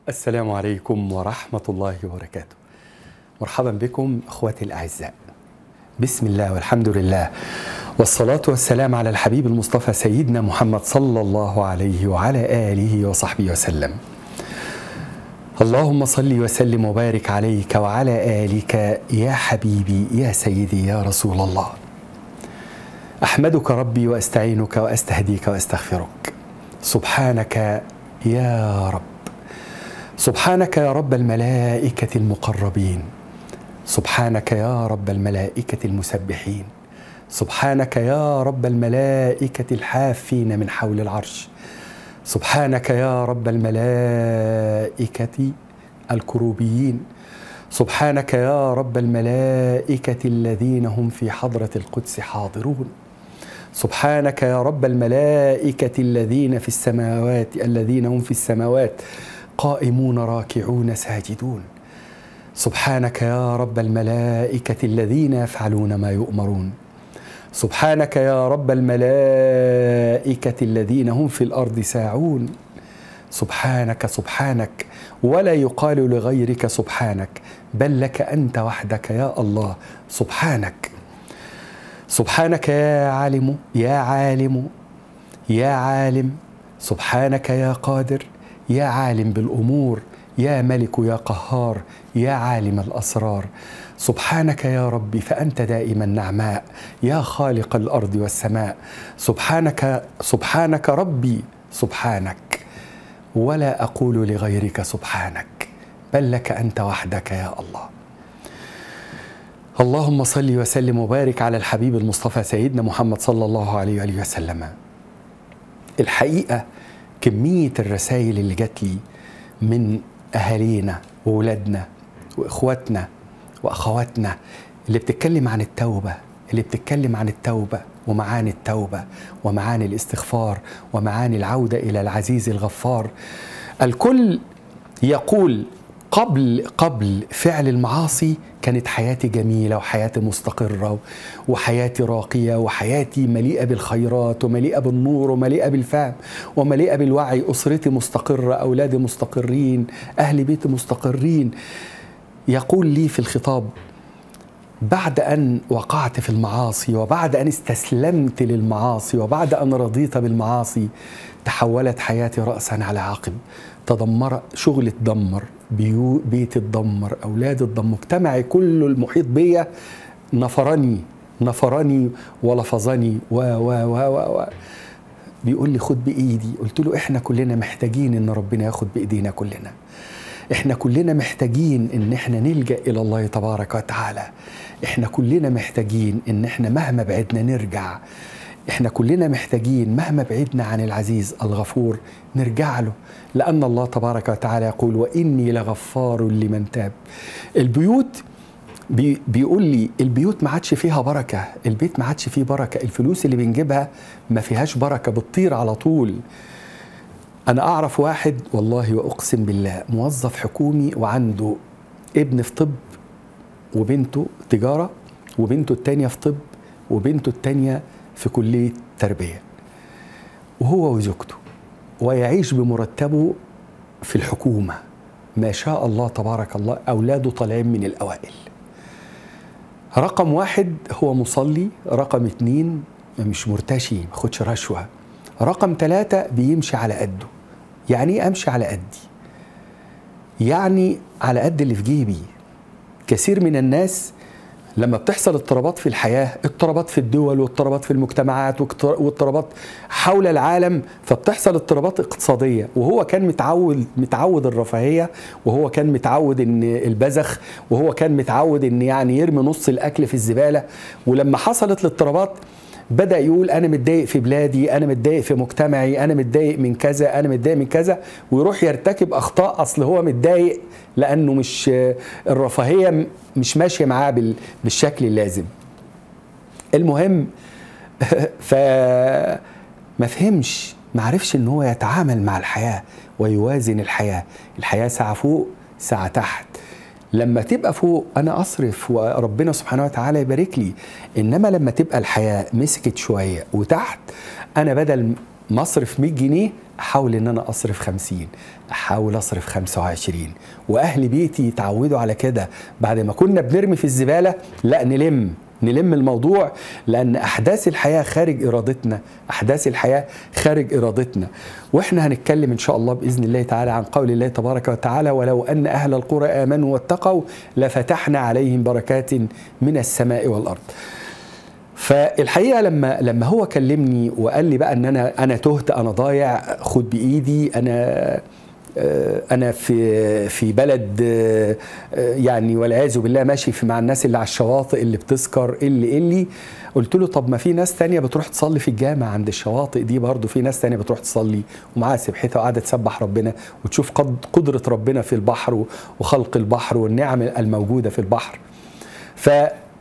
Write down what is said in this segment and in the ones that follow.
السلام عليكم ورحمة الله وبركاته. مرحبا بكم اخواتي الاعزاء. بسم الله والحمد لله والصلاة والسلام على الحبيب المصطفى سيدنا محمد صلى الله عليه وعلى آله وصحبه وسلم. اللهم صل وسلم وبارك عليك وعلى آلك يا حبيبي يا سيدي يا رسول الله. أحمدك ربي وأستعينك وأستهديك وأستغفرك. سبحانك يا رب. سبحانك يا رب الملائكة المقربين. سبحانك يا رب الملائكة المسبحين. سبحانك يا رب الملائكة الحافين من حول العرش. سبحانك يا رب الملائكة الكروبيين سبحانك يا رب الملائكة الذين هم في حضرة القدس حاضرون سبحانك يا رب الملائكة الذين في السماوات الذين هم في السماوات قائمون راكعون ساجدون سبحانك يا رب الملائكة الذين يفعلون ما يؤمرون سبحانك يا رب الملائكة الذين هم في الأرض ساعون سبحانك سبحانك ولا يقال لغيرك سبحانك بل لك أنت وحدك يا الله سبحانك سبحانك يا عالم يا عالم يا عالم سبحانك يا قادر يا عالم بالأمور يا ملك يا قهار يا عالم الأسرار سبحانك يا ربي فأنت دائما نعماء يا خالق الأرض والسماء سبحانك سبحانك ربي سبحانك ولا أقول لغيرك سبحانك بل لك أنت وحدك يا الله اللهم صل وسلم وبارك على الحبيب المصطفى سيدنا محمد صلى الله عليه وآله وسلم الحقيقة كمية الرسائل اللي جات لي من أهالينا وولادنا وإخواتنا واخواتنا اللي بتتكلم عن التوبه اللي بتتكلم عن التوبه ومعاني التوبه ومعاني الاستغفار ومعاني العوده الى العزيز الغفار الكل يقول قبل قبل فعل المعاصي كانت حياتي جميله وحياتي مستقره وحياتي راقيه وحياتي مليئه بالخيرات ومليئه بالنور ومليئه بالفهم ومليئه بالوعي اسرتي مستقره اولادي مستقرين اهل بيتي مستقرين يقول لي في الخطاب بعد ان وقعت في المعاصي وبعد ان استسلمت للمعاصي وبعد ان رضيت بالمعاصي تحولت حياتي راسا على عقب تدمر شغلي اتدمر بيو بيتي اتدمر اولادي اتدمر مجتمعي كله المحيط بيا نفرني نفرني ولفظني و و و و, و بيقول لي خد بايدي قلت له احنا كلنا محتاجين ان ربنا ياخد بايدينا كلنا احنا كلنا محتاجين ان احنا نلجا الى الله تبارك وتعالى احنا كلنا محتاجين ان احنا مهما بعدنا نرجع احنا كلنا محتاجين مهما بعدنا عن العزيز الغفور نرجع له لان الله تبارك وتعالى يقول واني لغفار لمن تاب البيوت بي بيقول لي البيوت ما عادش فيها بركه البيت ما عادش فيه بركه الفلوس اللي بنجيبها ما فيهاش بركه بتطير على طول أنا أعرف واحد والله وأقسم بالله موظف حكومي وعنده ابن في طب وبنته تجارة وبنته التانية في طب وبنته التانية في كلية تربية وهو وزوجته ويعيش بمرتبه في الحكومة ما شاء الله تبارك الله أولاده طالعين من الأوائل رقم واحد هو مصلي رقم اتنين مش مرتشي ما خدش رشوه رقم ثلاثة بيمشي على قده يعني ايه امشي على قدي يعني على قد اللي في جيبي كثير من الناس لما بتحصل اضطرابات في الحياة اضطرابات في الدول واضطرابات في المجتمعات واضطرابات حول العالم فبتحصل اضطرابات اقتصادية وهو كان متعود متعود الرفاهية وهو كان متعود ان البذخ وهو كان متعود ان يعني يرمي نص الاكل في الزبالة ولما حصلت الاضطرابات بدا يقول انا متضايق في بلادي انا متضايق في مجتمعي انا متضايق من كذا انا متضايق من كذا ويروح يرتكب اخطاء اصل هو متضايق لانه مش الرفاهيه مش ماشيه معاه بالشكل اللازم المهم فما فهمش ما عرفش ان هو يتعامل مع الحياه ويوازن الحياه الحياه ساعه فوق ساعه تحت لما تبقى فوق انا اصرف وربنا سبحانه وتعالى يبارك لي انما لما تبقى الحياه مسكت شويه وتحت انا بدل ما اصرف 100 جنيه احاول ان انا اصرف خمسين احاول اصرف خمسة وعشرين واهل بيتي يتعودوا على كده بعد ما كنا بنرمي في الزبالة لا نلم نلم الموضوع لان احداث الحياه خارج ارادتنا احداث الحياه خارج ارادتنا واحنا هنتكلم ان شاء الله باذن الله تعالى عن قول الله تبارك وتعالى ولو ان اهل القرى امنوا واتقوا لفتحنا عليهم بركات من السماء والارض فالحقيقه لما لما هو كلمني وقال لي بقى ان انا انا تهت انا ضايع خد بايدي انا انا في في بلد يعني والعياذ بالله ماشي في مع الناس اللي على الشواطئ اللي بتسكر اللي اللي قلت له طب ما في ناس تانية بتروح تصلي في الجامع عند الشواطئ دي برضه في ناس تانية بتروح تصلي ومعاها سبحتها وقاعدة تسبح ربنا وتشوف قدرة ربنا في البحر وخلق البحر والنعم الموجودة في البحر ف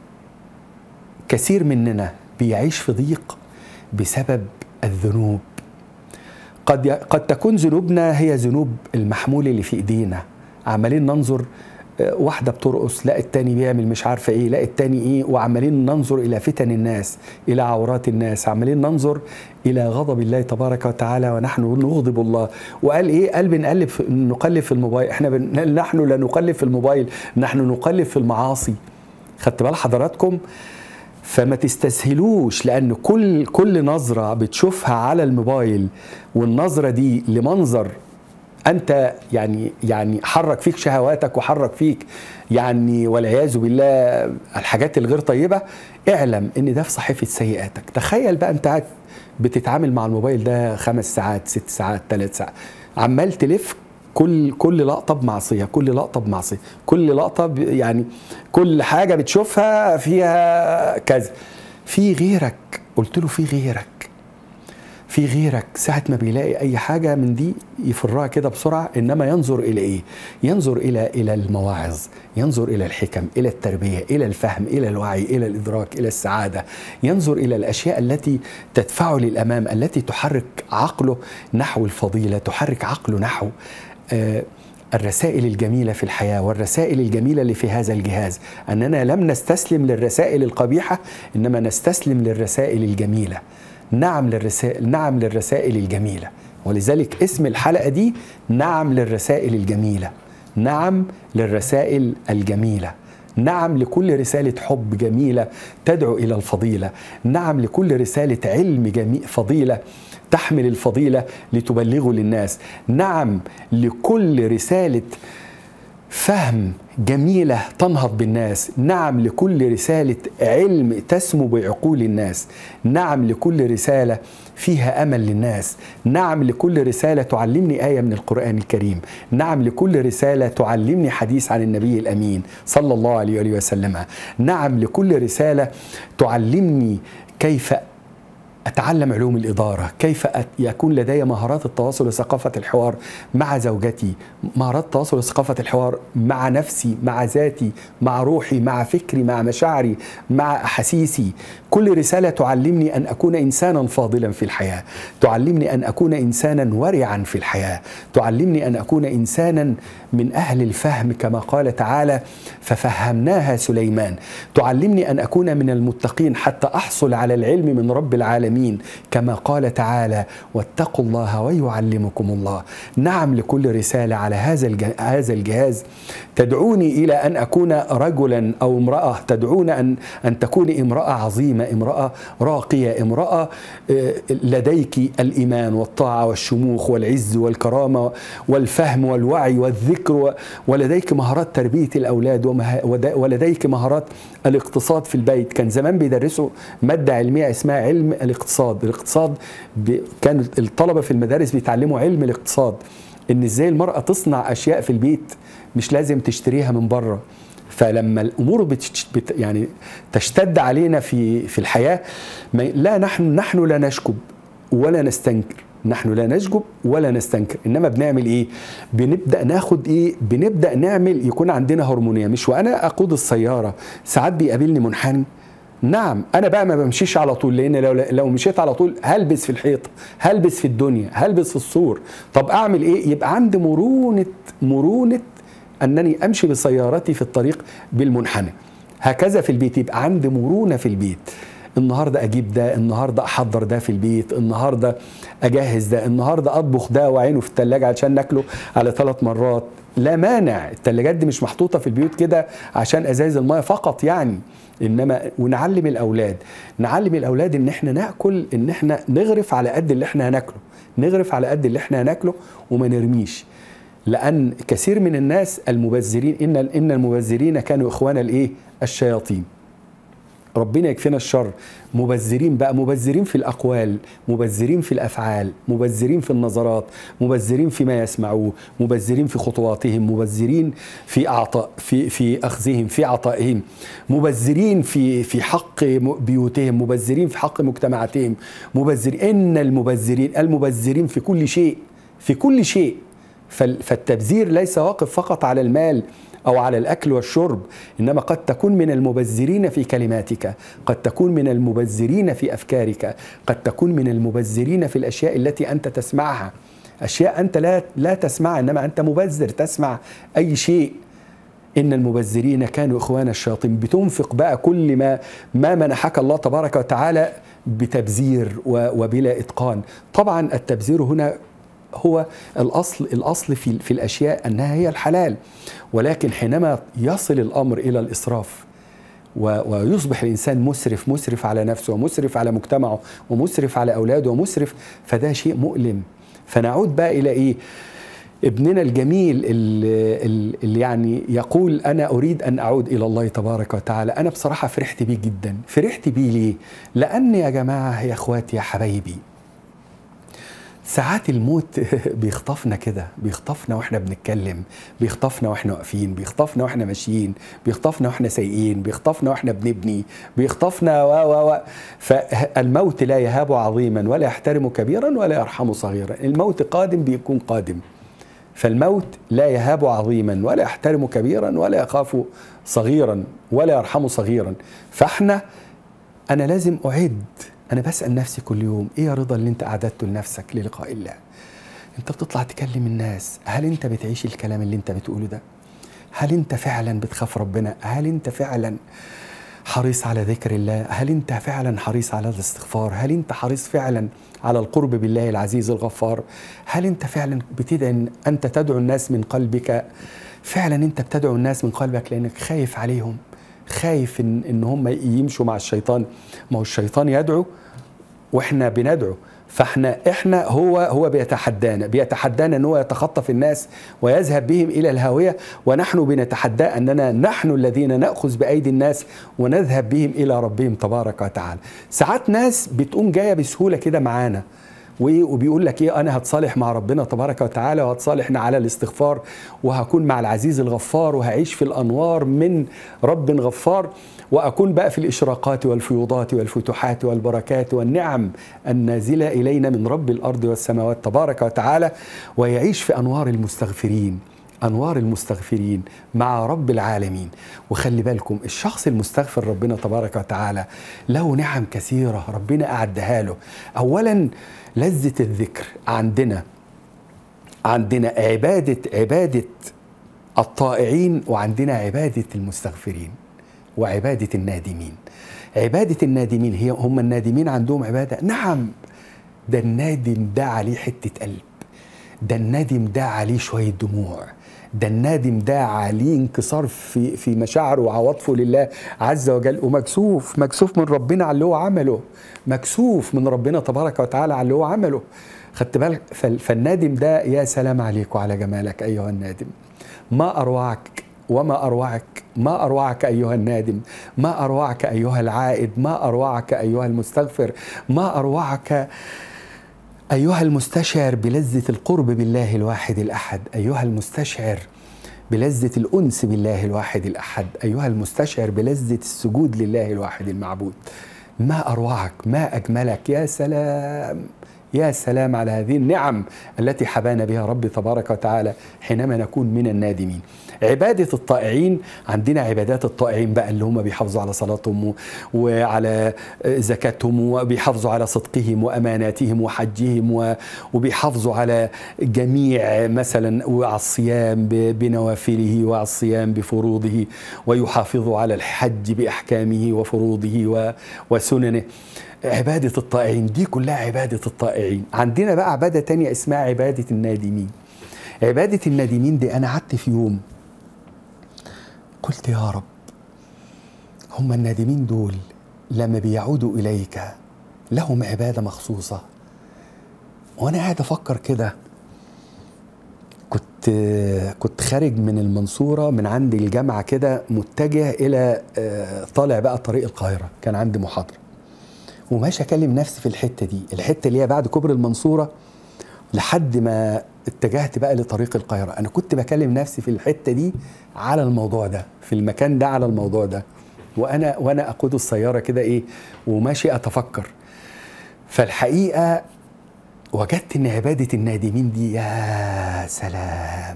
كثير مننا بيعيش في ضيق بسبب الذنوب قد قد تكون ذنوبنا هي ذنوب المحمول اللي في ايدينا عمالين ننظر واحدة بترقص لا التاني بيعمل مش عارفة ايه لا التاني ايه وعمالين ننظر الى فتن الناس الى عورات الناس عمالين ننظر الى غضب الله تبارك وتعالى ونحن نغضب الله وقال ايه قال بنقلب نقلب في الموبايل احنا بن... نحن لا نقلب في الموبايل نحن نقلب في المعاصي خدت بال حضراتكم فما تستسهلوش لان كل كل نظره بتشوفها على الموبايل والنظره دي لمنظر انت يعني يعني حرك فيك شهواتك وحرك فيك يعني والعياذ بالله الحاجات الغير طيبه اعلم ان ده في صحيفه سيئاتك تخيل بقى انت قاعد بتتعامل مع الموبايل ده خمس ساعات ست ساعات ثلاث ساعات عمال تلف كل كل لقطه بمعصيه كل لقطه بمعصيه كل لقطه يعني كل حاجه بتشوفها فيها كذا في غيرك قلت له في غيرك في غيرك ساعة ما بيلاقي أي حاجة من دي يفرها كده بسرعة إنما ينظر إلى إيه؟ ينظر إلى إلى المواعظ، ينظر إلى الحكم، إلى التربية، إلى الفهم، إلى الوعي، إلى الإدراك، إلى السعادة، ينظر إلى الأشياء التي تدفعه للأمام، التي تحرك عقله نحو الفضيلة، تحرك عقله نحو الرسائل الجميلة في الحياة والرسائل الجميلة اللي في هذا الجهاز أننا لم نستسلم للرسائل القبيحة إنما نستسلم للرسائل الجميلة نعم للرسائل نعم للرسائل الجميلة ولذلك اسم الحلقة دي نعم للرسائل الجميلة نعم للرسائل الجميله نعم لكل رسالة حب جميلة تدعو إلى الفضيلة نعم لكل رسالة علم جميل فضيلة تحمل الفضيلة لتبلغه للناس نعم لكل رسالة فهم جميلة تنهض بالناس نعم لكل رسالة علم تسمو بعقول الناس نعم لكل رسالة فيها أمل للناس نعم لكل رسالة تعلمني آية من القرآن الكريم نعم لكل رسالة تعلمني حديث عن النبي الأمين صلى الله عليه وسلم نعم لكل رسالة تعلمني كيف أتعلم علوم الإدارة كيف يكون لدي مهارات التواصل وثقافة الحوار مع زوجتي مهارات التواصل وثقافة الحوار مع نفسي مع ذاتي مع روحي مع فكري مع مشاعري مع أحاسيسي كل رسالة تعلمني أن أكون إنسانا فاضلا في الحياة تعلمني أن أكون إنسانا ورعا في الحياة تعلمني أن أكون إنسانا من أهل الفهم كما قال تعالى ففهمناها سليمان تعلمني أن أكون من المتقين حتى أحصل على العلم من رب العالمين كما قال تعالى واتقوا الله ويعلمكم الله نعم لكل رسالة على هذا هذا الجهاز تدعوني إلى أن أكون رجلا أو امرأة تدعون أن أن تكوني امرأة عظيمة امرأة راقية امرأة لديك الإيمان والطاعة والشموخ والعز والكرامة والفهم والوعي والذكر ولديك مهارات تربية الأولاد ولديك مهارات الاقتصاد في البيت كان زمان بيدرسوا مادة علمية اسمها علم الاقتصاد الاقتصاد كان الطلبة في المدارس بيتعلموا علم الاقتصاد ان ازاي المرأة تصنع اشياء في البيت مش لازم تشتريها من بره فلما الامور بت يعني تشتد علينا في في الحياه لا نحن نحن لا نشكب ولا نستنكر نحن لا نشجب ولا نستنكر انما بنعمل ايه بنبدا ناخد ايه بنبدا نعمل يكون عندنا هرمونيه مش وانا اقود السياره ساعات بيقابلني منحني نعم انا بقى ما بمشيش على طول لان لو لو مشيت على طول هلبس في الحيط هلبس في الدنيا هلبس في السور طب اعمل ايه يبقى عندي مرونه مرونه انني امشي بسيارتي في الطريق بالمنحنى هكذا في البيت يبقى عندي مرونه في البيت النهارده اجيب ده النهارده احضر ده في البيت النهارده اجهز ده النهارده اطبخ ده واعينه في الثلاجه عشان ناكله على ثلاث مرات لا مانع الثلاجات دي مش محطوطه في البيوت كده عشان ازايز الميه فقط يعني انما ونعلم الاولاد نعلم الاولاد ان احنا ناكل ان احنا نغرف على قد اللي احنا هناكله نغرف على قد اللي احنا هناكله وما نرميش لان كثير من الناس المبذرين ان ان المبذرين كانوا اخوان الايه الشياطين ربنا يكفينا الشر مبذرين بقى مبذرين في الاقوال مبذرين في الافعال مبذرين في النظرات مبذرين فيما يسمعوه مبذرين في خطواتهم مبذرين في اعطاء في في اخذهم في عطائهم مبذرين في في حق بيوتهم مبذرين في حق مجتمعاتهم مبذرين ان المبذرين المبذرين في كل شيء في كل شيء فالتبذير ليس واقف فقط على المال او على الاكل والشرب انما قد تكون من المبذرين في كلماتك قد تكون من المبذرين في افكارك قد تكون من المبذرين في الاشياء التي انت تسمعها اشياء انت لا لا تسمعها انما انت مبذر تسمع اي شيء ان المبذرين كانوا اخوان الشياطين بتنفق بقى كل ما ما منحك الله تبارك وتعالى بتبذير وبلا اتقان طبعا التبذير هنا هو الاصل الاصل في في الاشياء انها هي الحلال ولكن حينما يصل الامر الى الاسراف ويصبح الانسان مسرف مسرف على نفسه ومسرف على مجتمعه ومسرف على اولاده ومسرف فده شيء مؤلم فنعود بقى الى ايه ابننا الجميل اللي, اللي يعني يقول انا اريد ان اعود الى الله تبارك وتعالى انا بصراحه فرحت بيه جدا فرحت بيه ليه لان يا جماعه يا اخواتي يا حبايبي ساعات الموت بيخطفنا كده بيخطفنا واحنا بنتكلم بيخطفنا واحنا واقفين بيخطفنا واحنا ماشيين بيخطفنا واحنا سايقين بيخطفنا واحنا بنبني بيخطفنا و و و فالموت لا يهاب عظيما ولا يحترم كبيرا ولا يرحم صغيرا الموت قادم بيكون قادم فالموت لا يهاب عظيما ولا يحترم كبيرا ولا يخاف صغيرا ولا يرحم صغيرا فاحنا انا لازم اعد انا بسال نفسي كل يوم ايه يا رضا اللي انت اعددته لنفسك للقاء الله انت بتطلع تكلم الناس هل انت بتعيش الكلام اللي انت بتقوله ده هل انت فعلا بتخاف ربنا هل انت فعلا حريص على ذكر الله هل انت فعلا حريص على الاستغفار هل انت حريص فعلا على القرب بالله العزيز الغفار هل انت فعلا بتدعي انت تدعو الناس من قلبك فعلا انت بتدعو الناس من قلبك لانك خايف عليهم خايف ان ان هم يمشوا مع الشيطان ما هو الشيطان يدعو واحنا بندعو فاحنا احنا هو هو بيتحدانا بيتحدانا ان هو يتخطف الناس ويذهب بهم الى الهاويه ونحن بنتحداه اننا نحن الذين ناخذ بايدي الناس ونذهب بهم الى ربهم تبارك وتعالى ساعات ناس بتقوم جايه بسهوله كده معانا وبيقول لك ايه انا هتصالح مع ربنا تبارك وتعالى وهتصالح على الاستغفار وهكون مع العزيز الغفار وهعيش في الانوار من رب غفار واكون بقى في الاشراقات والفيوضات والفتوحات والبركات والنعم النازله الينا من رب الارض والسماوات تبارك وتعالى ويعيش في انوار المستغفرين انوار المستغفرين مع رب العالمين وخلي بالكم الشخص المستغفر ربنا تبارك وتعالى له نعم كثيره ربنا اعدها له اولا لذه الذكر عندنا عندنا عباده عباده الطائعين وعندنا عباده المستغفرين وعباده النادمين عباده النادمين هي هم النادمين عندهم عباده نعم ده النادم ده عليه حته قلب ده النادم ده عليه شويه دموع ده النادم ده عليه انكسار في في مشاعره وعواطفه لله عز وجل ومكسوف مكسوف من ربنا على اللي هو عمله مكسوف من ربنا تبارك وتعالى على اللي هو عمله خدت بالك فالنادم ده يا سلام عليك وعلى جمالك ايها النادم ما اروعك وما اروعك ما اروعك ايها النادم ما اروعك ايها العائد ما اروعك ايها المستغفر ما اروعك أيها المستشعر بلذة القرب بالله الواحد الأحد أيها المستشعر بلذة الأنس بالله الواحد الأحد أيها المستشعر بلذة السجود لله الواحد المعبود ما أروعك ما أجملك يا سلام يا سلام على هذه النعم التي حبانا بها رب تبارك وتعالى حينما نكون من النادمين عبادة الطائعين عندنا عبادات الطائعين بقى اللي هم بيحافظوا على صلاتهم وعلى زكاتهم وبيحافظوا على صدقهم وأماناتهم وحجهم وبيحافظوا على جميع مثلا وعلى الصيام بنوافله وعلى الصيام بفروضه ويحافظوا على الحج بأحكامه وفروضه وسننه عبادة الطائعين دي كلها عبادة الطائعين عندنا بقى عبادة تانية اسمها عبادة النادمين عبادة النادمين دي أنا قعدت في يوم قلت يا رب هم النادمين دول لما بيعودوا إليك لهم عبادة مخصوصة وأنا قاعد أفكر كده كنت كنت خارج من المنصورة من عند الجامعة كده متجه إلى طالع بقى طريق القاهرة كان عندي محاضرة وماشي أكلم نفسي في الحتة دي الحتة اللي هي بعد كوبري المنصورة لحد ما اتجهت بقى لطريق القاهرة أنا كنت بكلم نفسي في الحتة دي على الموضوع ده في المكان ده على الموضوع ده وأنا وأنا أقود السيارة كده إيه وماشي أتفكر فالحقيقة وجدت إن عبادة النادمين دي يا سلام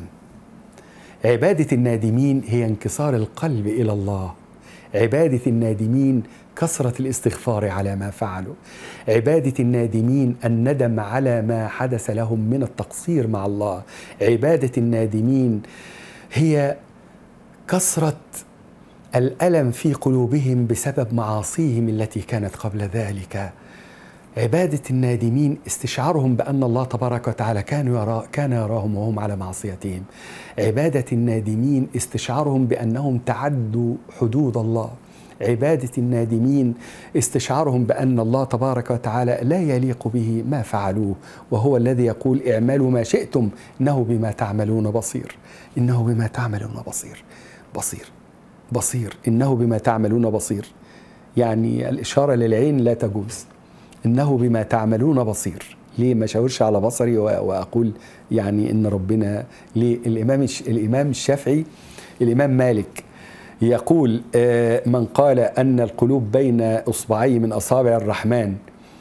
عبادة النادمين هي انكسار القلب إلى الله عبادة النادمين كثرة الاستغفار على ما فعلوا عبادة النادمين الندم على ما حدث لهم من التقصير مع الله عبادة النادمين هي كثرة الألم في قلوبهم بسبب معاصيهم التي كانت قبل ذلك عبادة النادمين استشعارهم بأن الله تبارك وتعالى كان يرى كان يراهم وهم على معصيتهم عبادة النادمين استشعارهم بأنهم تعدوا حدود الله عبادة النادمين استشعارهم بأن الله تبارك وتعالى لا يليق به ما فعلوه وهو الذي يقول اعملوا ما شئتم إنه بما تعملون بصير إنه بما تعملون بصير بصير بصير إنه بما تعملون بصير يعني الإشارة للعين لا تجوز إنه بما تعملون بصير ليه ما شاورش على بصري وأقول يعني إن ربنا ليه الإمام الإمام الشافعي الإمام مالك يقول من قال أن القلوب بين إصبعي من أصابع الرحمن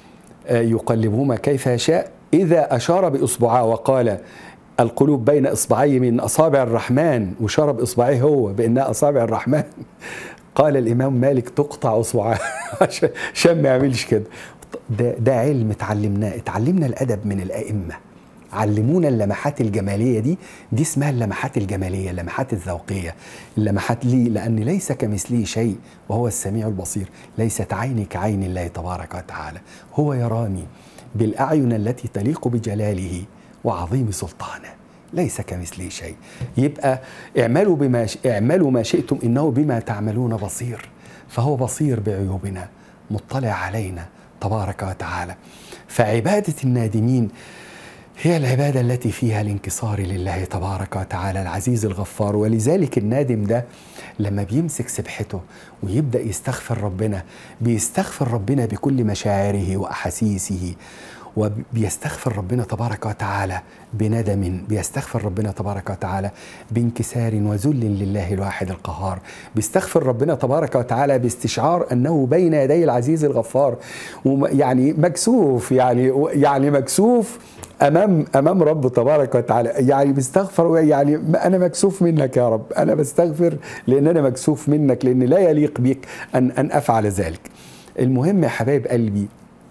يقلبهما كيف يشاء إذا أشار بإصبعه وقال القلوب بين إصبعي من أصابع الرحمن وشرب إصبعيه هو بأنها أصابع الرحمن قال الإمام مالك تقطع أصبعاه عشان ما يعملش كده ده, ده علم اتعلمناه اتعلمنا الأدب من الأئمة علمونا اللمحات الجماليه دي دي اسمها اللمحات الجماليه اللمحات الذوقيه اللمحات ليه لان ليس كمثله شيء وهو السميع البصير ليست عيني كعين الله تبارك وتعالى هو يراني بالاعين التي تليق بجلاله وعظيم سلطانه ليس كمثله شيء يبقى اعملوا بما اعملوا ما شئتم انه بما تعملون بصير فهو بصير بعيوبنا مطلع علينا تبارك وتعالى فعباده النادمين هي العبادة التي فيها الانكسار لله تبارك وتعالى العزيز الغفار ولذلك النادم ده لما بيمسك سبحته ويبدأ يستغفر ربنا بيستغفر ربنا بكل مشاعره وأحاسيسه وبيستغفر ربنا تبارك وتعالى بندم بيستغفر ربنا تبارك وتعالى بانكسار وذل لله الواحد القهار بيستغفر ربنا تبارك وتعالى باستشعار انه بين يدي العزيز الغفار يعني مكسوف يعني يعني مكسوف امام امام رب تبارك وتعالى يعني بيستغفر يعني انا مكسوف منك يا رب انا بستغفر لان انا مكسوف منك لان لا يليق بك ان ان افعل ذلك المهم يا حبايب قلبي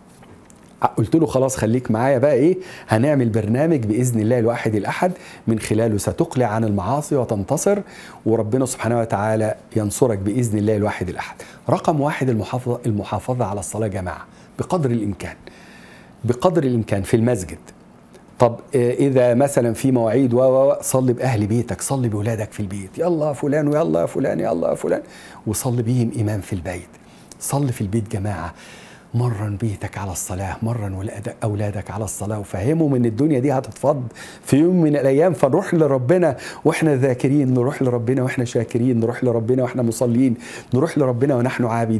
قلت له خلاص خليك معايا بقى ايه هنعمل برنامج باذن الله الواحد الاحد من خلاله ستقلع عن المعاصي وتنتصر وربنا سبحانه وتعالى ينصرك باذن الله الواحد الاحد رقم واحد المحافظه المحافظه على الصلاه جماعه بقدر الامكان بقدر الامكان في المسجد طب اذا مثلا في مواعيد و صلي باهل بيتك صلي باولادك في البيت يلا يا فلان ويلا يا فلان يلا يا فلان وصلي بيهم امام في البيت صلي في البيت جماعه مرن بيتك على الصلاة مرن أولادك على الصلاة وفهمهم إن الدنيا دي هتتفض في يوم من الأيام فنروح لربنا وإحنا ذاكرين نروح لربنا وإحنا شاكرين نروح لربنا وإحنا مصلين نروح لربنا ونحن عابدين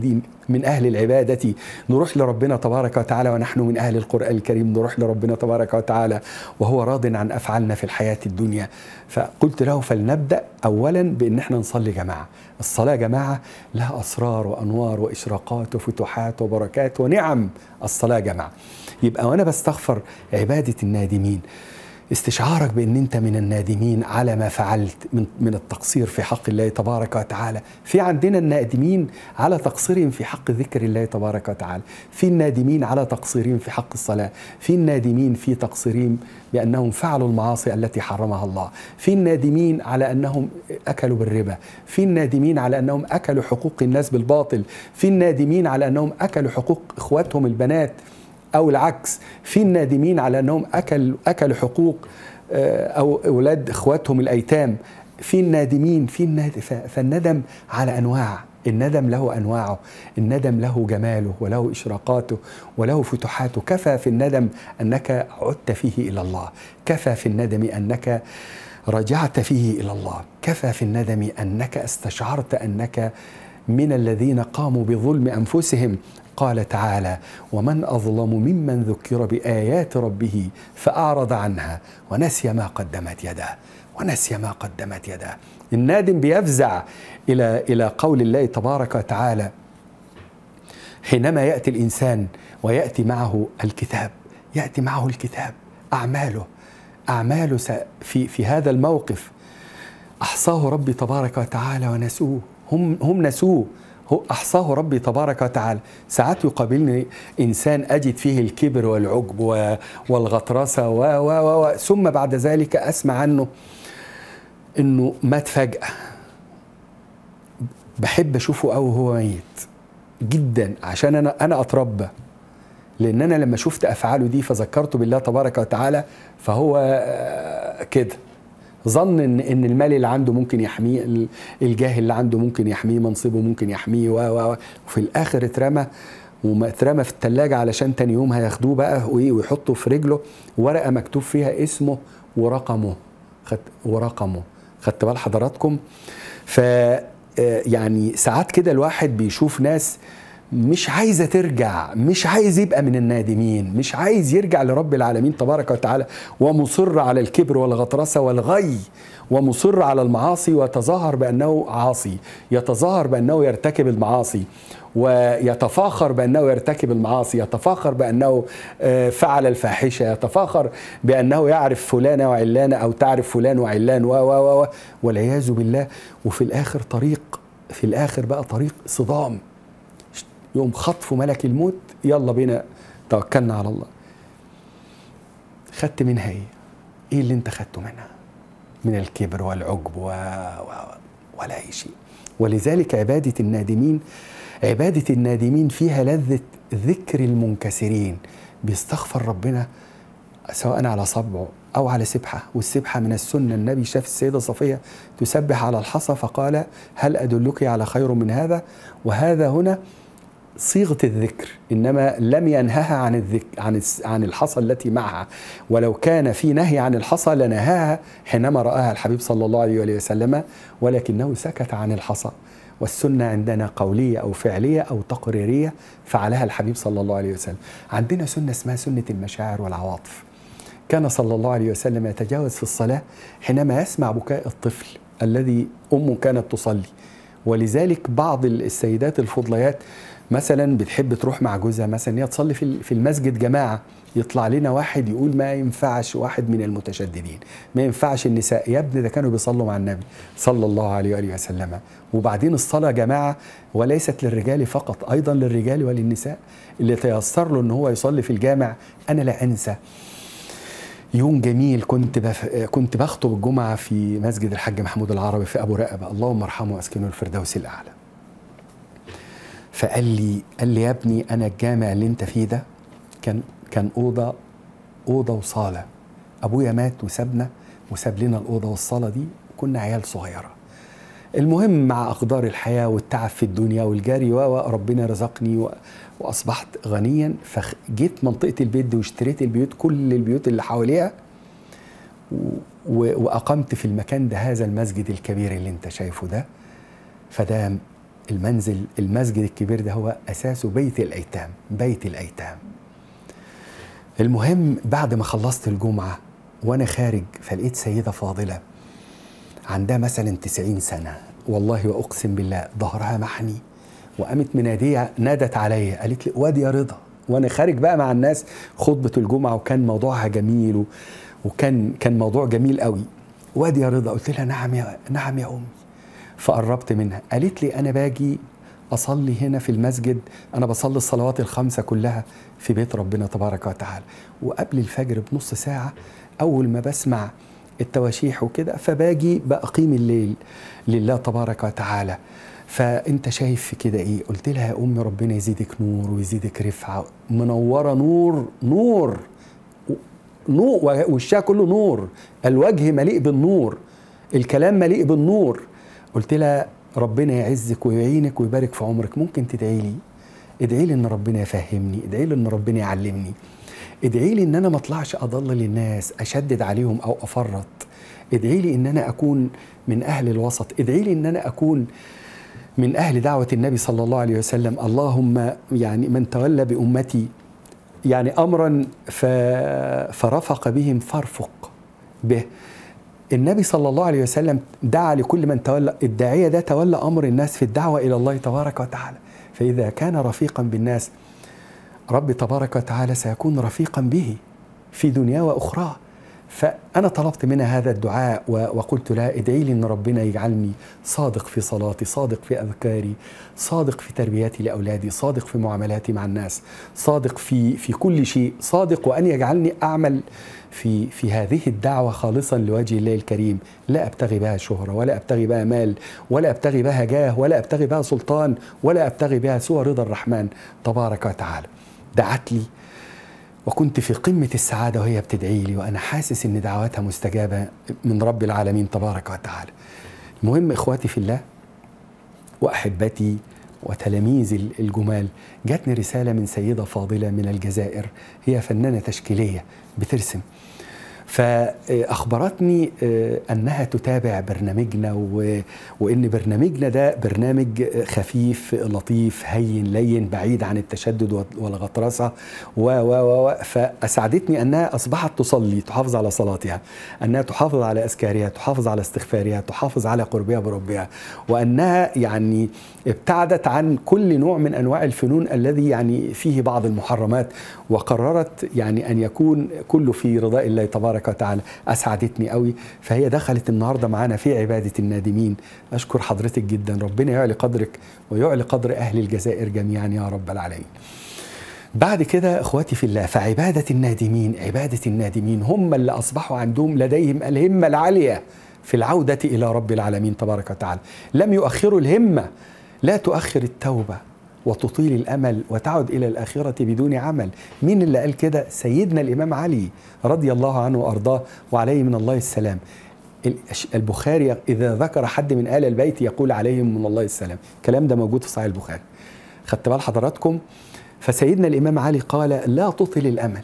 من أهل العبادة نروح لربنا تبارك وتعالى ونحن من أهل القرآن الكريم نروح لربنا تبارك وتعالى وهو راض عن أفعالنا في الحياة الدنيا فقلت له فلنبدأ أولا بأن احنا نصلي جماعة الصلاة جماعة لها أسرار وأنوار وإشراقات وفتوحات وبركات ونعم الصلاة جماعة يبقى وأنا بستغفر عبادة النادمين استشعارك بان انت من النادمين على ما فعلت من من التقصير في حق الله تبارك وتعالى في عندنا النادمين على تقصيرهم في حق ذكر الله تبارك وتعالى في النادمين على تقصيرهم في حق الصلاه في النادمين في تقصيرهم بانهم فعلوا المعاصي التي حرمها الله في النادمين على انهم اكلوا بالربا في النادمين على انهم اكلوا حقوق الناس بالباطل في النادمين على انهم اكلوا حقوق اخواتهم البنات او العكس في النادمين على انهم اكل اكلوا حقوق او اولاد اخواتهم الايتام في النادمين في الناد... فالندم على انواع الندم له انواعه الندم له جماله وله اشراقاته وله فتوحاته كفى في الندم انك عدت فيه الى الله كفى في الندم انك رجعت فيه الى الله كفى في الندم انك استشعرت انك من الذين قاموا بظلم انفسهم قال تعالى ومن اظلم ممن ذكر بايات ربه فاعرض عنها ونسي ما قدمت يداه ونسي ما قدمت يداه النادم بيفزع الى الى قول الله تبارك وتعالى حينما ياتي الانسان وياتي معه الكتاب ياتي معه الكتاب اعماله اعماله في في هذا الموقف احصاه ربي تبارك وتعالى ونسوه هم هم نسوه هو احصاه ربي تبارك وتعالى ساعات يقابلني انسان اجد فيه الكبر والعجب والغطرسه و و و ثم بعد ذلك اسمع عنه انه مات فجاه بحب اشوفه قوي وهو ميت جدا عشان انا انا اتربى لان انا لما شفت افعاله دي فذكرته بالله تبارك وتعالى فهو كده ظن ان ان المال اللي عنده ممكن يحميه الجاه اللي عنده ممكن يحميه منصبه ممكن يحميه و وفي الاخر اترمى وما اترمى في الثلاجه علشان تاني يوم هياخدوه بقى وايه ويحطوا في رجله ورقه مكتوب فيها اسمه ورقمه خد ورقمه خدت بال حضراتكم ف يعني ساعات كده الواحد بيشوف ناس مش عايزه ترجع مش عايز يبقى من النادمين مش عايز يرجع لرب العالمين تبارك وتعالى ومصر على الكبر والغطرسه والغي ومصر على المعاصي ويتظاهر بانه عاصي يتظاهر بانه يرتكب المعاصي ويتفاخر بانه يرتكب المعاصي يتفاخر بانه فعل الفاحشه يتفاخر بانه يعرف فلانه وعلانه او تعرف فلان وعلان و و والعياذ بالله وفي الاخر طريق في الاخر بقى طريق صدام يوم خطف ملك الموت يلا بينا توكلنا على الله خدت منها ايه ايه اللي انت خدته منها من الكبر والعجب و... و... ولا اي شيء ولذلك عباده النادمين عباده النادمين فيها لذه ذكر المنكسرين بيستغفر ربنا سواء على صبعه او على سبحه والسبحه من السنه النبي شاف السيده صفيه تسبح على الحصى فقال هل ادلك على خير من هذا وهذا هنا صيغه الذكر انما لم ينهها عن الذكر عن عن الحصى التي معها ولو كان في نهي عن الحصى لنهاها حينما راها الحبيب صلى الله عليه وسلم ولكنه سكت عن الحصى والسنه عندنا قوليه او فعليه او تقريريه فعلها الحبيب صلى الله عليه وسلم عندنا سنه اسمها سنه المشاعر والعواطف كان صلى الله عليه وسلم يتجاوز في الصلاه حينما يسمع بكاء الطفل الذي امه كانت تصلي ولذلك بعض السيدات الفضليات مثلا بتحب تروح مع جوزها مثلا هي تصلي في في المسجد جماعه يطلع لنا واحد يقول ما ينفعش واحد من المتشددين ما ينفعش النساء يا ابني ده كانوا بيصلوا مع النبي صلى الله عليه واله وسلم وبعدين الصلاه جماعه وليست للرجال فقط ايضا للرجال وللنساء اللي تيسر له ان هو يصلي في الجامع انا لا انسى يوم جميل كنت بف... كنت بخطب الجمعه في مسجد الحاج محمود العربي في ابو رقبه اللهم ارحمه واسكنه الفردوس الاعلى فقال لي قال لي يا ابني انا الجامع اللي انت فيه ده كان كان اوضه اوضه وصاله ابويا مات وسابنا وساب لنا الاوضه والصاله دي كنا عيال صغيره المهم مع اقدار الحياه والتعب في الدنيا والجري وربنا رزقني و... واصبحت غنيا فجيت منطقه البيت دي واشتريت البيوت كل البيوت اللي حواليها و... و... واقمت في المكان ده هذا المسجد الكبير اللي انت شايفه ده فده المنزل المسجد الكبير ده هو اساسه بيت الايتام بيت الايتام المهم بعد ما خلصت الجمعه وانا خارج فلقيت سيده فاضله عندها مثلا 90 سنه والله واقسم بالله ظهرها محني وقامت مناديه نادت عليا قالت لي واد يا رضا وانا خارج بقى مع الناس خطبه الجمعه وكان موضوعها جميل و... وكان كان موضوع جميل قوي واد يا رضا قلت لها نعم يا نعم يا امي فقربت منها قالت لي انا باجي اصلي هنا في المسجد انا بصلي الصلوات الخمسه كلها في بيت ربنا تبارك وتعالى وقبل الفجر بنص ساعه اول ما بسمع التواشيح وكده فباجي بقيم الليل لله تبارك وتعالى فانت شايف في كده ايه قلت لها يا امي ربنا يزيدك نور ويزيدك رفعه منوره نور نور نور وشها كله نور الوجه مليء بالنور الكلام مليء بالنور قلت لها ربنا يعزك ويعينك ويبارك في عمرك ممكن تدعي لي ادعي لي ان ربنا يفهمني ادعي لي ان ربنا يعلمني ادعي لي ان انا ما اطلعش اضلل الناس اشدد عليهم او افرط ادعي لي ان انا اكون من اهل الوسط ادعي لي ان انا اكون من اهل دعوه النبي صلى الله عليه وسلم اللهم يعني من تولى بامتي يعني امرا فرفق بهم فارفق به النبي صلى الله عليه وسلم دعا لكل من تولى الداعيه ده تولى امر الناس في الدعوه الى الله تبارك وتعالى فاذا كان رفيقا بالناس رب تبارك وتعالى سيكون رفيقا به في دنياه واخراه فأنا طلبت منها هذا الدعاء وقلت لها ادعي لي أن ربنا يجعلني صادق في صلاتي صادق في أذكاري صادق في تربيتي لأولادي صادق في معاملاتي مع الناس صادق في, في كل شيء صادق وأن يجعلني أعمل في, في هذه الدعوة خالصا لوجه الله الكريم لا أبتغي بها شهرة ولا أبتغي بها مال ولا أبتغي بها جاه ولا أبتغي بها سلطان ولا أبتغي بها سوى رضا الرحمن تبارك وتعالى دعت لي وكنت في قمة السعادة وهي بتدعي لي وأنا حاسس إن دعواتها مستجابة من رب العالمين تبارك وتعالى المهم إخواتي في الله وأحبتي وتلاميذي الجمال جاتني رسالة من سيدة فاضلة من الجزائر هي فنانة تشكيلية بترسم فاخبرتني انها تتابع برنامجنا وان برنامجنا ده برنامج خفيف لطيف هين لين بعيد عن التشدد والغطرسه و و و فاسعدتني انها اصبحت تصلي تحافظ على صلاتها انها تحافظ على اذكارها تحافظ على استغفارها تحافظ على قربها بربها وانها يعني ابتعدت عن كل نوع من انواع الفنون الذي يعني فيه بعض المحرمات وقررت يعني ان يكون كله في رضاء الله تبارك وتعالى اسعدتني قوي فهي دخلت النهارده معانا في عباده النادمين اشكر حضرتك جدا ربنا يعلي قدرك ويعلي قدر اهل الجزائر جميعا يا رب العالمين بعد كده اخواتي في الله فعباده النادمين عباده النادمين هم اللي اصبحوا عندهم لديهم الهمه العاليه في العوده الى رب العالمين تبارك وتعالى لم يؤخروا الهمه لا تؤخر التوبه وتطيل الامل وتعد الى الاخره بدون عمل مين اللي قال كده سيدنا الامام علي رضي الله عنه وارضاه وعليه من الله السلام البخاري اذا ذكر حد من ال البيت يقول عليهم من الله السلام الكلام ده موجود في صحيح البخاري خدت بال حضراتكم فسيدنا الامام علي قال لا تطل الامل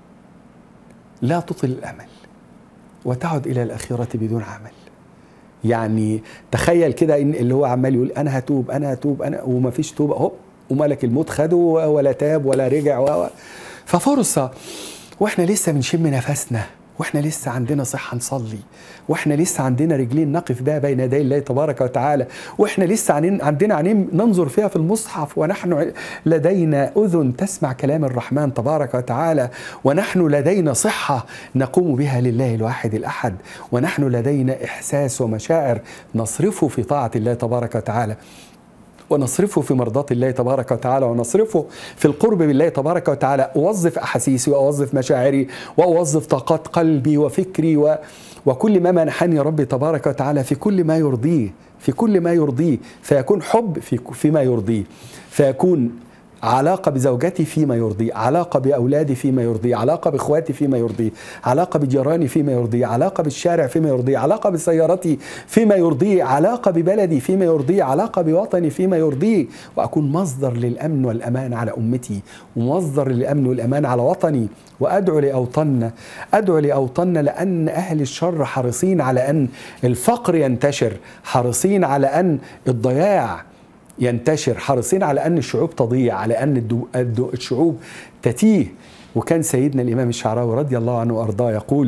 لا تطل الامل وتعد الى الاخره بدون عمل يعني تخيل كده ان اللي هو عمال يقول انا هتوب انا هتوب انا وما فيش توبه اهو وملك الموت خده ولا تاب ولا رجع و... ففرصه واحنا لسه بنشم نفسنا واحنا لسه عندنا صحه نصلي واحنا لسه عندنا رجلين نقف بها بين يدي الله تبارك وتعالى واحنا لسه عندنا عينين ننظر فيها في المصحف ونحن لدينا اذن تسمع كلام الرحمن تبارك وتعالى ونحن لدينا صحه نقوم بها لله الواحد الاحد ونحن لدينا احساس ومشاعر نصرفه في طاعه الله تبارك وتعالى ونصرفه في مرضاة الله تبارك وتعالى ونصرفه في القرب بالله تبارك وتعالى أوظف أحاسيسي وأوظف مشاعري وأوظف طاقات قلبي وفكري و وكل ما منحني ربي تبارك وتعالى في كل ما يرضيه في كل ما يرضيه فيكون حب في فيما يرضيه فيكون علاقة بزوجتي فيما يرضي علاقة بأولادي فيما يرضي علاقة بإخواتي فيما يرضي علاقة بجيراني فيما يرضي علاقة بالشارع فيما يرضي علاقة بسيارتي فيما يرضي علاقة ببلدي فيما يرضي علاقة بوطني فيما يرضي وأكون مصدر للأمن والأمان على أمتي ومصدر للأمن والأمان على وطني وأدعو لأوطننا أدعو لأوطننا لأن أهل الشر حريصين على أن الفقر ينتشر حريصين على أن الضياع ينتشر حريصين على أن الشعوب تضيع على أن الدو الدو الشعوب تتيه وكان سيدنا الإمام الشعراوي رضي الله عنه وأرضاه يقول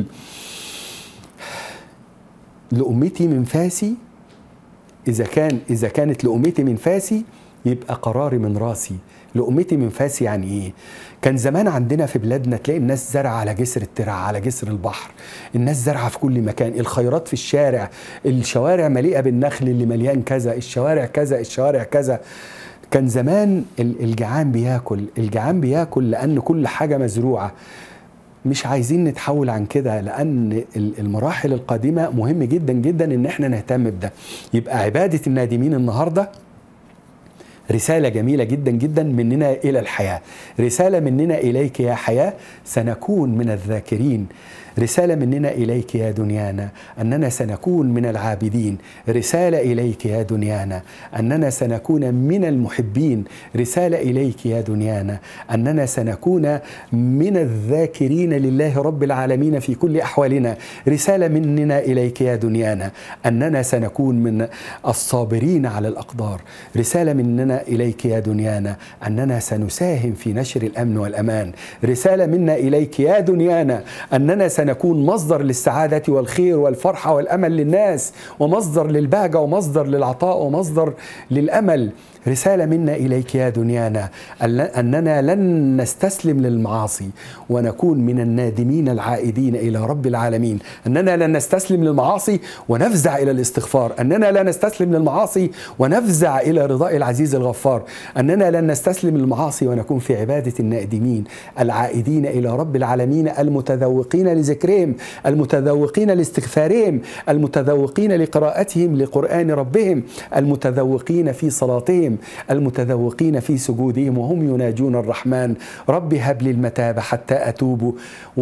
لأمتي من فاسي إذا كان إذا كانت لأمتي من فاسي يبقى قراري من راسي لأمتي من فاسي يعني إيه؟ كان زمان عندنا في بلادنا تلاقي الناس زرع على جسر الترع على جسر البحر الناس زرعة في كل مكان الخيرات في الشارع الشوارع مليئة بالنخل اللي مليان كذا الشوارع كذا الشوارع كذا كان زمان الجعان بياكل الجعان بياكل لأن كل حاجة مزروعة مش عايزين نتحول عن كده لان المراحل القادمه مهم جدا جدا ان احنا نهتم بده يبقى عباده النادمين النهارده رسالة جميلة جدا جدا مننا إلى الحياة رسالة مننا إليك يا حياة سنكون من الذاكرين رسالة مننا إليك يا دنيانا أننا سنكون من العابدين رسالة إليك يا دنيانا أننا سنكون من المحبين رسالة إليك يا دنيانا أننا سنكون من الذاكرين لله رب العالمين في كل أحوالنا رسالة مننا إليك يا دنيانا أننا سنكون من الصابرين على الأقدار رسالة مننا إليك يا دنيانا أننا سنساهم في نشر الأمن والأمان رسالة منا إليك يا دنيانا أننا سنكون مصدر للسعادة والخير والفرحة والأمل للناس ومصدر للبهجة ومصدر للعطاء ومصدر للأمل رسالة منا إليك يا دنيانا أننا لن نستسلم للمعاصي ونكون من النادمين العائدين إلى رب العالمين أننا لن نستسلم للمعاصي ونفزع إلى الاستغفار أننا لا نستسلم للمعاصي ونفزع إلى رضاء العزيز الغفار أننا لن نستسلم للمعاصي ونكون في عبادة النادمين العائدين إلى رب العالمين المتذوقين لذكرهم المتذوقين لاستغفارهم المتذوقين لقراءتهم لقرآن ربهم المتذوقين في صلاتهم المتذوقين في سجودهم وهم يناجون الرحمن رب هب لي المتاب حتى أتوب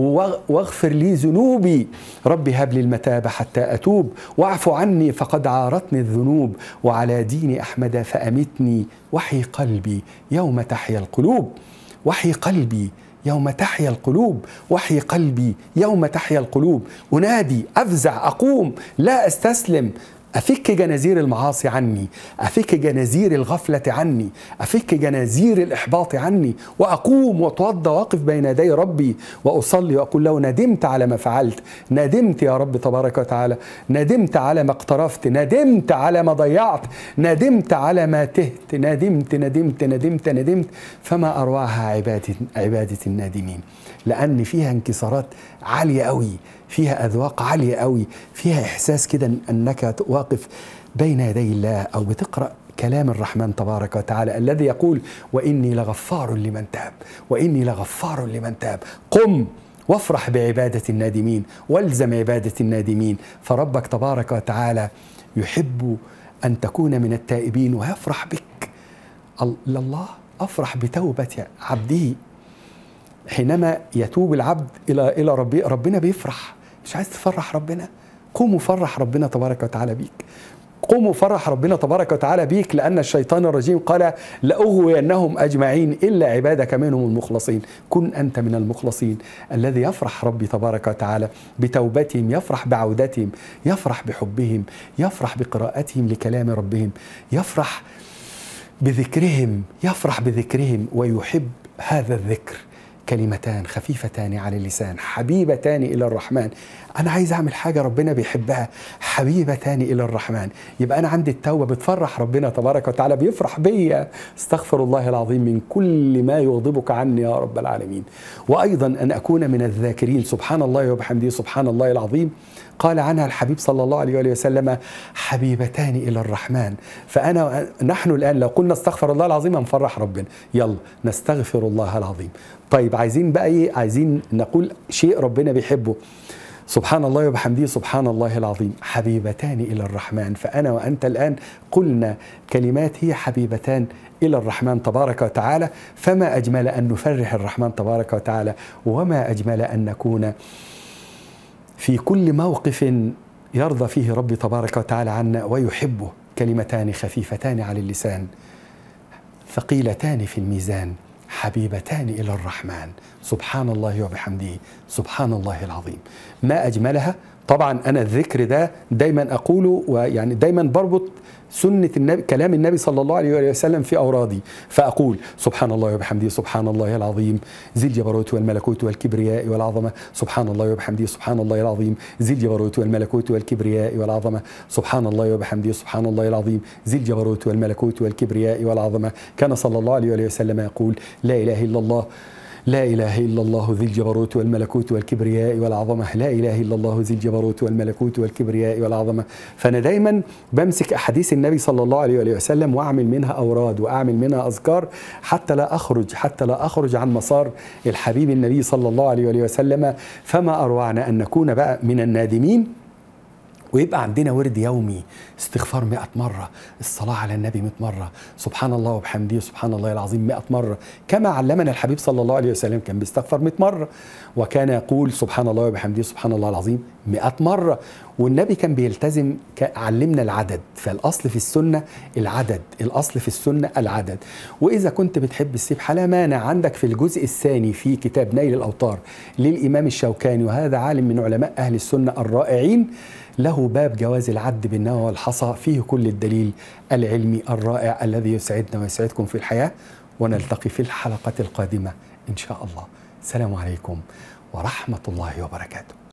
واغفر لي ذنوبي رب هب لي المتاب حتى أتوب واعف عني فقد عارتني الذنوب وعلى دين أحمد فأمتني وحي قلبي يوم تحيا القلوب وحي قلبي يوم تحيا القلوب وحي قلبي يوم تحيا القلوب أنادي أفزع أقوم لا أستسلم أفك جنازير المعاصي عني أفك جنازير الغفلة عني أفك جنازير الإحباط عني وأقوم وأتوضى وأقف بين يدي ربي وأصلي وأقول له ندمت على ما فعلت ندمت يا رب تبارك وتعالى ندمت على ما اقترفت ندمت على ما ضيعت ندمت على ما تهت ندمت ندمت ندمت ندمت فما أرواها عبادة, عبادة النادمين لأن فيها انكسارات عالية قوي فيها أذواق عالية قوي فيها إحساس كده أنك واقف بين يدي الله أو بتقرأ كلام الرحمن تبارك وتعالى الذي يقول وإني لغفار لمن تاب وإني لغفار لمن تاب قم وافرح بعبادة النادمين والزم عبادة النادمين فربك تبارك وتعالى يحب أن تكون من التائبين ويفرح بك الله أفرح بتوبة عبده حينما يتوب العبد إلى إلى ربي ربنا بيفرح مش عايز تفرح ربنا قوم وفرح ربنا تبارك وتعالى بيك قوم وفرح ربنا تبارك وتعالى بيك لأن الشيطان الرجيم قال لأغوينهم أجمعين إلا عبادك منهم المخلصين كن أنت من المخلصين الذي يفرح ربي تبارك وتعالى بتوبتهم يفرح بعودتهم يفرح بحبهم يفرح بقراءتهم لكلام ربهم يفرح بذكرهم يفرح بذكرهم ويحب هذا الذكر كلمتان خفيفتان على اللسان حبيبتان الى الرحمن انا عايز اعمل حاجه ربنا بيحبها حبيبتان الى الرحمن يبقى انا عندي التوبه بتفرح ربنا تبارك وتعالى بيفرح بيا استغفر الله العظيم من كل ما يغضبك عني يا رب العالمين وايضا ان اكون من الذاكرين سبحان الله وبحمده سبحان الله العظيم قال عنها الحبيب صلى الله عليه وآله وسلم حبيبتان إلى الرحمن فأنا نحن الآن لو قلنا استغفر الله العظيم هنفرح ربنا يلا نستغفر الله العظيم طيب عايزين بقى ايه عايزين نقول شيء ربنا بيحبه سبحان الله وبحمده سبحان الله العظيم حبيبتان الى الرحمن فانا وانت الان قلنا كلمات هي حبيبتان الى الرحمن تبارك وتعالى فما اجمل ان نفرح الرحمن تبارك وتعالى وما اجمل ان نكون في كل موقف يرضى فيه ربي تبارك وتعالى عنا ويحبه كلمتان خفيفتان على اللسان ثقيلتان في الميزان حبيبتان الى الرحمن سبحان الله وبحمده سبحان الله العظيم ما اجملها طبعا انا الذكر ده دايما اقوله ويعني دايما بربط سنة النبي كلام النبي صلى الله عليه وآله وسلم في أورادي فأقول سبحان الله وبحمده سبحان الله العظيم ذي الجبروت والملكوت والكبرياء والعظمة سبحان الله وبحمده سبحان الله العظيم ذي الجبروت والملكوت والكبرياء والعظمة سبحان الله وبحمده سبحان الله العظيم ذي الجبروت والملكوت والكبرياء والعظمة كان صلى الله عليه وآله وسلم يقول لا إله إلا الله لا إله إلا الله ذي الجبروت والملكوت والكبرياء والعظمة لا إله إلا الله ذي الجبروت والملكوت والكبرياء والعظمة فأنا دايما بمسك أحاديث النبي صلى الله عليه وآله وسلم وأعمل منها أوراد وأعمل منها أذكار حتى لا أخرج حتى لا أخرج عن مسار الحبيب النبي صلى الله عليه وآله وسلم فما أروعنا أن نكون بقى من النادمين ويبقى عندنا ورد يومي استغفار مئة مرة الصلاة على النبي مئة مرة سبحان الله وبحمده سبحان الله العظيم مئة مرة كما علمنا الحبيب صلى الله عليه وسلم كان بيستغفر مئة مرة وكان يقول سبحان الله وبحمده سبحان الله العظيم مئة مرة والنبي كان بيلتزم علمنا العدد فالأصل في السنة العدد الأصل في السنة العدد وإذا كنت بتحب السبحة لا مانع عندك في الجزء الثاني في كتاب نيل الأوطار للإمام الشوكاني وهذا عالم من علماء أهل السنة الرائعين له باب جواز العد بالنوى والحصى فيه كل الدليل العلمي الرائع الذي يسعدنا ويسعدكم في الحياة ونلتقي في الحلقة القادمة إن شاء الله السلام عليكم ورحمة الله وبركاته